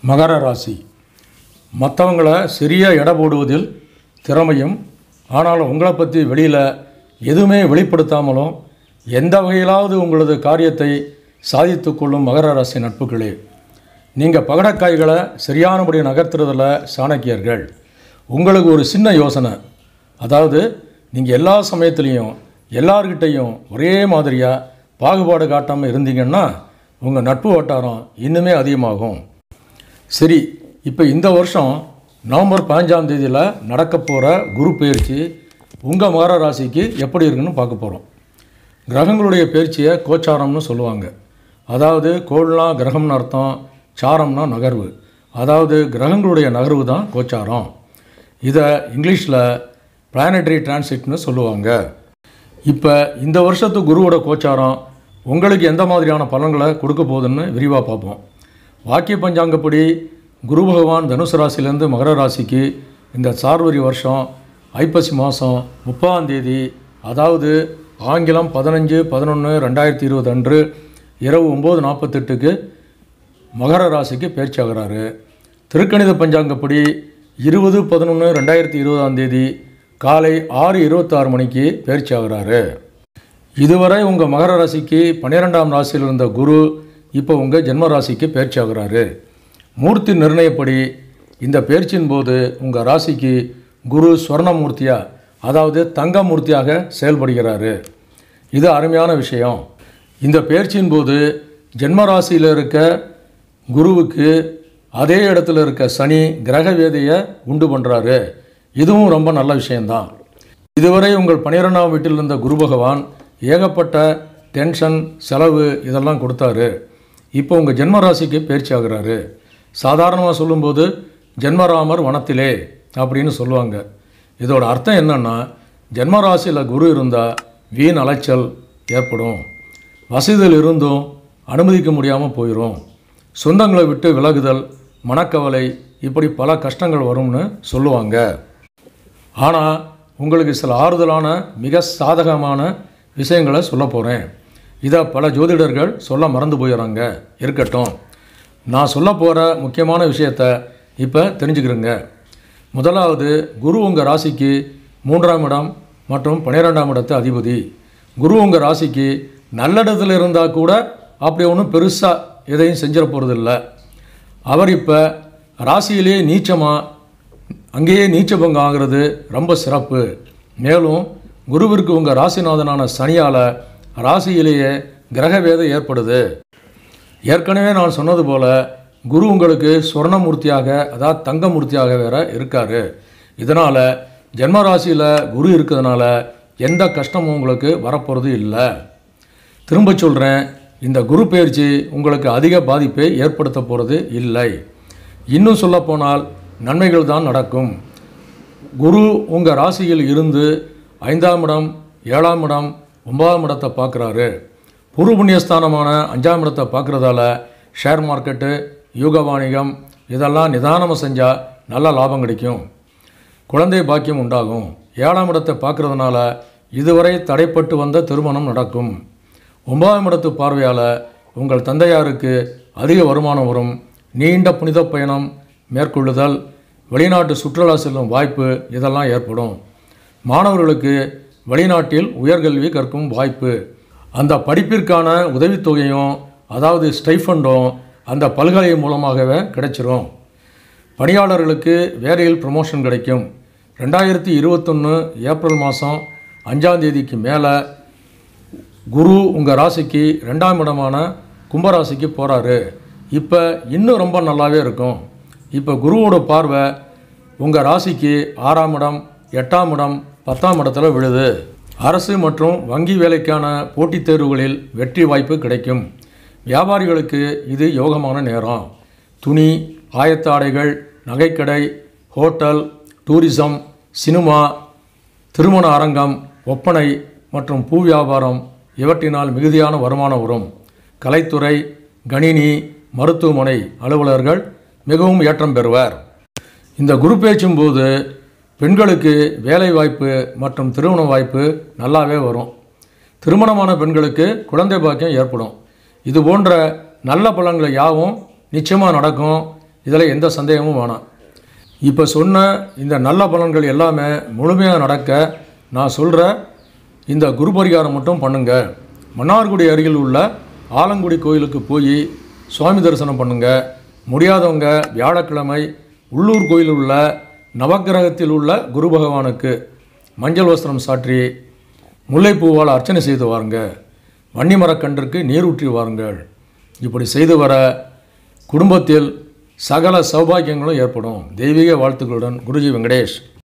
மகர ராசி மற்றவங்களை சரியாக எடை போடுவதில் திறமையும் ஆனால் உங்களை பற்றி வெளியில் எதுவுமே வெளிப்படுத்தாமலும் எந்த வகையிலாவது உங்களது காரியத்தை சாதித்து கொள்ளும் மகர ராசி நட்புகளே நீங்கள் பகடக்காய்களை சரியானபடி நகர்த்துறதில் சாணக்கியர்கள் உங்களுக்கு ஒரு சின்ன யோசனை அதாவது நீங்கள் எல்லா சமயத்துலேயும் எல்லார்கிட்டையும் ஒரே மாதிரியாக பாகுபாடு காட்டாமல் இருந்தீங்கன்னா உங்கள் நட்பு வட்டாரம் இன்னுமே அதிகமாகும் சரி இப்போ இந்த வருஷம் நவம்பர் பதினஞ்சாம் தேதியில் நடக்க போகிற குரு பயிற்சி உங்கள் மகர ராசிக்கு எப்படி இருக்குன்னு பார்க்க போகிறோம் கிரகங்களுடைய பயிற்சியை கோச்சாரம்னு சொல்லுவாங்க அதாவது கோள்னா கிரகம்னு அர்த்தம் சாரம்னா நகர்வு அதாவது கிரகங்களுடைய நகர்வு தான் கோச்சாரம் இதை இங்கிலீஷில் பிளானட்டரி டிரான்சிட்னு சொல்லுவாங்க இப்போ இந்த வருஷத்து குருவோட கோச்சாரம் உங்களுக்கு எந்த மாதிரியான பலன்களை கொடுக்க போகுதுன்னு விரிவாக பார்ப்போம் வாக்கிய பஞ்சாங்கப்படி குரு பகவான் தனுசு ராசியிலேருந்து மகர ராசிக்கு இந்த சார்வரி வருஷம் ஐப்பசி மாதம் முப்பதாம் தேதி அதாவது ஆங்கிலம் பதினஞ்சு பதினொன்று ரெண்டாயிரத்தி இருபது அன்று இரவு ஒம்பது நாற்பத்தெட்டுக்கு மகர ராசிக்கு பயிற்சி ஆகிறாரு திருக்கணித பஞ்சாங்கப்படி இருபது பதினொன்று ரெண்டாயிரத்தி இருபதாம் தேதி காலை ஆறு இருபத்தாறு மணிக்கு பயிற்சி ஆகிறாரு இதுவரை உங்கள் மகர ராசிக்கு பன்னிரெண்டாம் ராசியில் இருந்த குரு இப்போ உங்கள் ஜென்ம ராசிக்கு பயிற்சி ஆகிறாரு மூர்த்தி நிர்ணயப்படி இந்த பயிற்சியின் போது உங்கள் ராசிக்கு குரு ஸ்வர்ணமூர்த்தியாக அதாவது தங்க மூர்த்தியாக செயல்படுகிறாரு இது அருமையான விஷயம் இந்த பயிற்சியின் போது ஜென்ம ராசியில் இருக்க குருவுக்கு அதே இடத்துல இருக்க சனி கிரக வேதையை உண்டு பண்ணுறாரு இதுவும் ரொம்ப நல்ல விஷயம்தான் இதுவரை உங்கள் பன்னிரெண்டாம் வீட்டில் இருந்த குரு பகவான் ஏகப்பட்ட டென்ஷன் செலவு இதெல்லாம் கொடுத்தாரு இப்போ உங்கள் ஜென்ம ராசிக்கு பயிற்சி ஆகுறாரு சாதாரணமாக சொல்லும்போது ஜென்மராமர் வனத்திலே அப்படின்னு சொல்லுவாங்க இதோட அர்த்தம் என்னன்னா ஜென்ம ராசியில் குரு இருந்தால் வீண் அலைச்சல் ஏற்படும் வசதிகள் இருந்தும் அனுமதிக்க முடியாமல் போயிடும் சொந்தங்களை விட்டு விலகுதல் மனக்கவலை இப்படி பல கஷ்டங்கள் வரும்னு சொல்லுவாங்க ஆனால் உங்களுக்கு சில ஆறுதலான மிக சாதகமான விஷயங்களை சொல்ல போகிறேன் இதை பல ஜோதிடர்கள் சொல்ல மறந்து போயிடறாங்க இருக்கட்டும் நான் சொல்ல போகிற முக்கியமான விஷயத்த இப்போ தெரிஞ்சுக்கிறேங்க முதலாவது குரு உங்கள் ராசிக்கு மூன்றாம் இடம் மற்றும் பன்னிரெண்டாம் இடத்து அதிபதி குரு உங்கள் ராசிக்கு நல்ல இடத்துல இருந்தால் கூட அப்படி ஒன்றும் பெருசாக எதையும் செஞ்சிட போகிறதில்ல அவர் இப்போ ராசியிலே நீச்சமாக அங்கேயே நீச்சபங்கம் ஆகிறது ரொம்ப சிறப்பு மேலும் குருவிற்கு உங்கள் ராசிநாதனான சனியால் ராசியிலேயே கிரகவேதம் ஏற்படுது ஏற்கனவே நான் சொன்னது போல் குரு உங்களுக்கு சுவர்ணமூர்த்தியாக அதாவது தங்கமூர்த்தியாக வேற இருக்கார் இதனால் ஜென்ம ராசியில் குரு இருக்கிறதுனால எந்த கஷ்டமும் உங்களுக்கு வரப்போகிறது இல்லை திரும்ப சொல்கிறேன் இந்த குரு பயிற்சி உங்களுக்கு அதிக பாதிப்பை ஏற்படுத்த போகிறது இல்லை இன்னும் சொல்லப்போனால் நன்மைகள் தான் நடக்கும் குரு உங்கள் ராசியில் இருந்து ஐந்தாம் இடம் ஏழாம் இடம் ஒன்பதாம் இடத்தை பார்க்குறாரு பூர்வ புண்ணியஸ்தானமான அஞ்சாம் இடத்தை பார்க்குறதால ஷேர் மார்க்கெட்டு யூக வாணிகம் இதெல்லாம் நிதானமாக செஞ்சால் நல்ல லாபம் கிடைக்கும் குழந்தை பாக்கியம் உண்டாகும் ஏழாம் இடத்தை பார்க்குறதுனால இதுவரை தடைப்பட்டு வந்த திருமணம் நடக்கும் ஒன்பதாம் இடத்து பார்வையால் உங்கள் தந்தையாருக்கு அதிக வருமானம் வரும் நீண்ட புனித பயணம் மேற்கொள்ளுதல் வெளிநாட்டு சுற்றுலா செல்லும் வாய்ப்பு இதெல்லாம் ஏற்படும் மாணவர்களுக்கு வெளிநாட்டில் உயர்கல்வி கற்கும் வாய்ப்பு அந்த படிப்பிற்கான உதவித்தொகையும் அதாவது ஸ்டைஃபண்டும் அந்த பல்கலை மூலமாகவே கிடைச்சிரும் பணியாளர்களுக்கு வேலையில் ப்ரமோஷன் கிடைக்கும் ரெண்டாயிரத்தி இருபத்தொன்று ஏப்ரல் மாதம் அஞ்சாம் தேதிக்கு மேலே குரு உங்கள் ராசிக்கு ரெண்டாம் இடமான கும்பராசிக்கு போகிறாரு இப்போ இன்னும் ரொம்ப நல்லாவே இருக்கும் இப்போ குருவோட பார்வை உங்கள் ராசிக்கு ஆறாம் இடம் எட்டாம் இடம் பத்தாம் இடத்துல விழுது அரசு மற்றும் வங்கி வேலைக்கான போட்டித் தேர்வுகளில் வெற்றி வாய்ப்பு கிடைக்கும் வியாபாரிகளுக்கு இது யோகமான நேரம் துணி ஆயத்த ஆடைகள் நகைக்கடை ஹோட்டல் டூரிசம் சினிமா திருமண அரங்கம் ஒப்பனை மற்றும் பூ வியாபாரம் இவற்றினால் மிகுதியான வருமானம் வரும் கலைத்துறை கணினி மருத்துவமனை அலுவலர்கள் மிகவும் ஏற்றம் பெறுவர் இந்த குரு பேச்சும் போது பெண்களுக்கு வேலை வாய்ப்பு மற்றும் திருமண வாய்ப்பு நல்லாவே வரும் திருமணமான பெண்களுக்கு குழந்தை பாக்கியம் ஏற்படும் இது போன்ற நல்ல பலன்கள் யாவும் நிச்சயமாக நடக்கும் இதில் எந்த சந்தேகமும் வேணாம் இப்போ சொன்ன இந்த நல்ல பலன்கள் எல்லாமே முழுமையாக நடக்க நான் சொல்கிற இந்த குரு பரிகாரம் மட்டும் பண்ணுங்க மன்னார்குடி அருகில் உள்ள ஆலங்குடி கோயிலுக்கு போய் சுவாமி தரிசனம் பண்ணுங்க முடியாதவங்க வியாழக்கிழமை உள்ளூர் கோயிலில் உள்ள நவக்கிரகத்தில் உள்ள குரு பகவானுக்கு மஞ்சள் வஸ்திரம் சாற்றி முல்லைப்பூவால் அர்ச்சனை செய்து வாருங்க வன்னிமரக்கன்றுக்கு நீரூற்றி வாருங்கள் இப்படி செய்து வர குடும்பத்தில் சகல சௌபாகியங்களும் ஏற்படும் தெய்வீக வாழ்த்துக்களுடன் குருஜி வெங்கடேஷ்